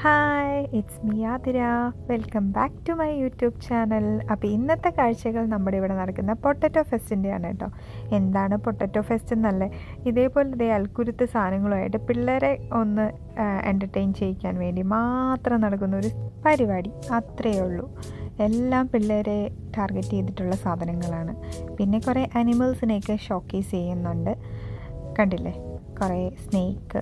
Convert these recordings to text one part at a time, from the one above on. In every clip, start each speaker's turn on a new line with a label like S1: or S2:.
S1: hi it's me Athira welcome back to my YouTube channel അപ്പോൾ ഇന്നത്തെ കാഴ്ചകൾ നമ്മുടെ ഇവിടെ നടക്കുന്ന പൊട്ടറ്റോ ഫെസ്റ്റിൻ്റെയാണ് കേട്ടോ എന്താണ് പൊട്ടറ്റോ ഫെസ്റ്റ് എന്നല്ലേ ഇതേപോലെ ഇതേ അൽക്കുരുത്ത് സാധനങ്ങളുമായിട്ട് പിള്ളേരെ ഒന്ന് എൻ്റർടൈൻ ചെയ്യിക്കാൻ വേണ്ടി മാത്രം നടക്കുന്ന ഒരു പരിപാടി അത്രയേ ഉള്ളൂ എല്ലാം പിള്ളേരെ ടാർഗറ്റ് ചെയ്തിട്ടുള്ള സാധനങ്ങളാണ് പിന്നെ കുറേ അനിമൽസിനെയൊക്കെ ഷോക്കേസ് ചെയ്യുന്നുണ്ട് കണ്ടില്ലേ കുറേ സ്നേക്ക്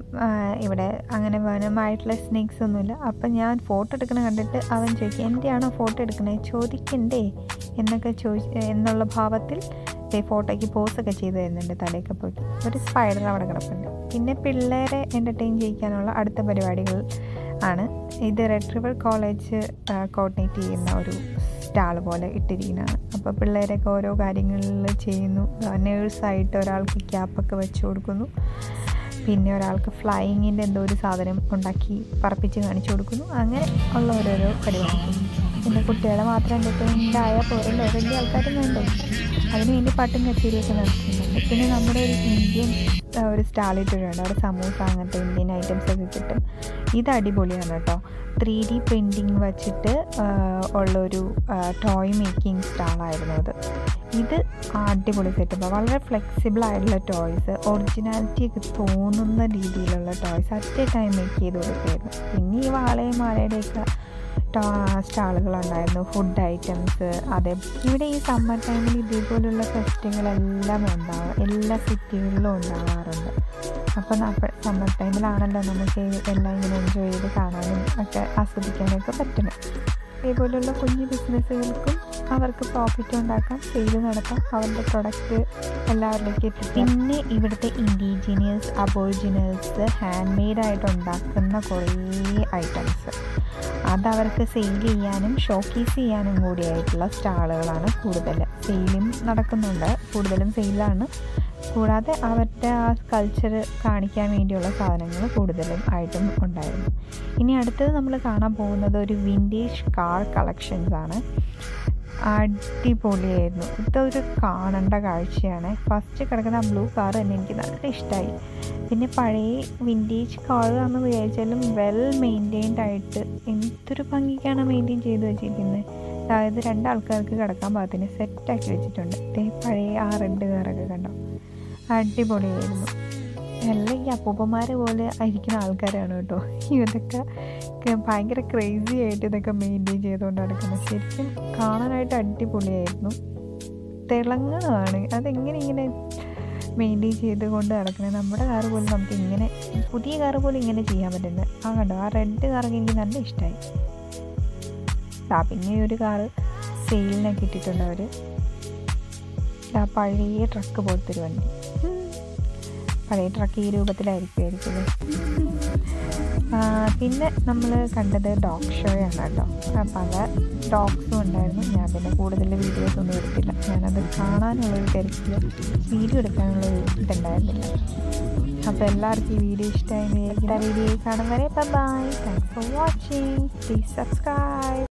S1: ഇവിടെ അങ്ങനെ വനമായിട്ടുള്ള സ്നേക്സ് ഒന്നുമില്ല അപ്പം ഞാൻ ഫോട്ടോ എടുക്കണ കണ്ടിട്ട് അവൻ ചോദിക്കും എൻ്റെയാണോ ഫോട്ടോ എടുക്കണേ ചോദിക്കണ്ടേ എന്നൊക്കെ ചോദി എന്നുള്ള ഭാവത്തിൽ ഫോട്ടോയ്ക്ക് പോസൊക്കെ ചെയ്ത് തരുന്നുണ്ട് തലയൊക്കെ പോയി ഒരു സ്പൈഡർ അവിടെ കിടപ്പുണ്ട് പിന്നെ പിള്ളേരെ എൻ്റർടൈൻ ചെയ്യിക്കാനുള്ള അടുത്ത പരിപാടികൾ ആണ് ഇത് റെഡ് റിവർ കോളേജ് കോർഡിനേറ്റ് ചെയ്യുന്ന ഒരു സ്റ്റാൾ പോലെ ഇട്ടിരിക്കുന്നതാണ് അപ്പോൾ പിള്ളേരൊക്കെ ഓരോ കാര്യങ്ങളിൽ ചെയ്യുന്നു നേഴ്സായിട്ട് ഒരാൾക്ക് ക്യാപ്പൊക്കെ വെച്ച് കൊടുക്കുന്നു പിന്നെ ഒരാൾക്ക് ഫ്ലൈയിങ്ങിൻ്റെ എന്തോ ഒരു സാധനം ഉണ്ടാക്കി പറപ്പിച്ച് കാണിച്ചു കൊടുക്കുന്നു അങ്ങനെ ഉള്ള ഓരോരോ പരിപാടി പിന്നെ കുട്ടികളെ മാത്രം എൻ്റർടൈൻമെൻ്റ് ആയാൽ പോരല്ലോ വലിയ ആൾക്കാരും വേണ്ടേ അതിനുവേണ്ടി പാട്ടും കച്ചേരിയൊക്കെ നടത്തുന്നുണ്ട് പിന്നെ നമ്മുടെ ഒരു ഇന്ത്യൻ ഒരു സ്റ്റാൾ ഇട്ടിട്ടുണ്ട് അവിടെ സമൂസ അങ്ങനത്തെ ഇന്ത്യൻ ഐറ്റംസ് ഒക്കെ കിട്ടും ഇത് അടിപൊളിയാണ് കേട്ടോ ത്രീ ഡി പ്രിൻറ്റിങ് വച്ചിട്ട് ഉള്ളൊരു ടോയ് മേക്കിംഗ് സ്റ്റാളായിരുന്നു അത് ഇത് അടിപൊളി സെറ്റപ്പ് വളരെ ഫ്ലെക്സിബിൾ ആയിട്ടുള്ള ടോയ്സ് ഒറിജിനാലിറ്റി ഒക്കെ തോന്നുന്ന രീതിയിലുള്ള toys at a time make ചെയ്ത് കൊടുക്കുകയായിരുന്നു പിന്നെ ഈ വാളയും മാലയുടെയൊക്കെ സ്റ്റാളുകളുണ്ടായിരുന്നു ഫുഡ് ഐറ്റംസ് അതെ ഇവിടെ ഈ സമ്മർ ടൈമിൽ ഇതേപോലുള്ള ഫെസ്റ്റുകളെല്ലാം ഉണ്ടാവും എല്ലാ സിറ്റികളിലും ഉണ്ടാവാറുണ്ട് അപ്പം സമ്മർ ടൈമിലാണല്ലോ നമുക്ക് എല്ലാം ഇങ്ങനെ എൻജോയ് ചെയ്ത് കാണാനും ഒക്കെ ആസ്വദിക്കാനൊക്കെ പറ്റുന്നത് ഇതേപോലുള്ള കുഞ്ഞു ബിസിനസ്സുകൾക്കും അവർക്ക് പ്രോഫിറ്റ് ഉണ്ടാക്കാം സെയിൽ നടത്താം അവരുടെ പ്രൊഡക്റ്റ് എല്ലാവരിലേക്കും എത്തിക്കാം പിന്നെ ഇവിടുത്തെ ഇൻഡീജിനിയസ് അബോറിജിനൽസ് ഹാൻഡ് മെയ്ഡായിട്ട് ഉണ്ടാക്കുന്ന കുറേ ഐറ്റംസ് അതവർക്ക് സെയിൽ ചെയ്യാനും ഷോക്കേസ് ചെയ്യാനും കൂടിയായിട്ടുള്ള സ്റ്റാളുകളാണ് കൂടുതൽ സെയിലും നടക്കുന്നുണ്ട് കൂടുതലും സെയിലാണ് കൂടാതെ അവരുടെ ആ കൾച്ചർ കാണിക്കാൻ വേണ്ടിയുള്ള സാധനങ്ങൾ കൂടുതലും ആയിട്ടും ഉണ്ടായിരുന്നു ഇനി അടുത്തത് നമ്മൾ കാണാൻ പോകുന്നത് ഒരു വിൻറ്റേജ് കാർ കളക്ഷൻസ് ആണ് അടിപൊളിയായിരുന്നു ഇതൊരു കാണേണ്ട കാഴ്ചയാണ് ഫസ്റ്റ് കിടക്കുന്ന ബ്ലൂ കാർ തന്നെ എനിക്ക് നല്ല ഇഷ്ടമായി പിന്നെ പഴയ വിൻറ്റേജ് കാർ എന്ന് വിചാരിച്ചാലും വെൽ മെയിൻറ്റെയിൻഡ് ആയിട്ട് എന്തൊരു ഭംഗിക്കാണ് മെയിൻറ്റെയിൻ ചെയ്ത് വെച്ചിരിക്കുന്നത് അതായത് രണ്ടാൾക്കാർക്ക് കിടക്കാൻ പാകത്തിന് സെറ്റാക്കി വെച്ചിട്ടുണ്ട് ഇതേ പഴയ ആ റെഡ് കാറൊക്കെ കണ്ടോ അടിപൊളിയായിരുന്നു എല്ലാം ഈ അപ്പൂപ്പന്മാരെ പോലെ ഇരിക്കുന്ന ആൾക്കാരാണ് കേട്ടോ ഇതൊക്കെ ഭയങ്കര ക്രേസി ആയിട്ട് ഇതൊക്കെ മെയിൻറ്റെയിൻ ചെയ്തുകൊണ്ട് നടക്കുന്നത് ശരിക്കും കാണാനായിട്ട് അടിപൊളിയായിരുന്നു തിളങ്ങണമാണ് അതെങ്ങനെ ഇങ്ങനെ മെയിൻറ്റെയിൻ ചെയ്തുകൊണ്ട് നടക്കുന്നത് നമ്മുടെ കാറ് പോലും നമുക്ക് ഇങ്ങനെ പുതിയ കാറ് പോലും ഇങ്ങനെ ചെയ്യാൻ പറ്റുന്നത് ആ കണ്ടോ ആ റെഡ് കാറൊക്കെ എനിക്ക് നല്ല ഇഷ്ടമായി ആ പിന്നെ ഒരു കാറ് സെയിലിനൊക്കെ ഇട്ടിട്ടുണ്ട് അവർ ആ പഴയ ട്രക്ക് പോലത്തെ ഒരു വണ്ടി പഴയ ട്രക്ക് ഈ രൂപത്തിലായിരിക്കുമായിരിക്കും പിന്നെ നമ്മൾ കണ്ടത് ഡോഗ് ഷോയാണ് കേട്ടോ പല ഡോഗ്സും ഉണ്ടായിരുന്നു ഞാൻ പിന്നെ കൂടുതൽ വീഡിയോസ് ഒന്നും എടുത്തില്ല ഞാനത് കാണാനുള്ളൊരു തിരക്കിൽ വീഡിയോ എടുക്കാനുള്ളൊരു ഇതുണ്ടായിരുന്നില്ല അപ്പോൾ എല്ലാവർക്കും ഈ വീഡിയോ ഇഷ്ടമായി അടുത്ത വീഡിയോ കാണും വരെ bye thanks for watching please subscribe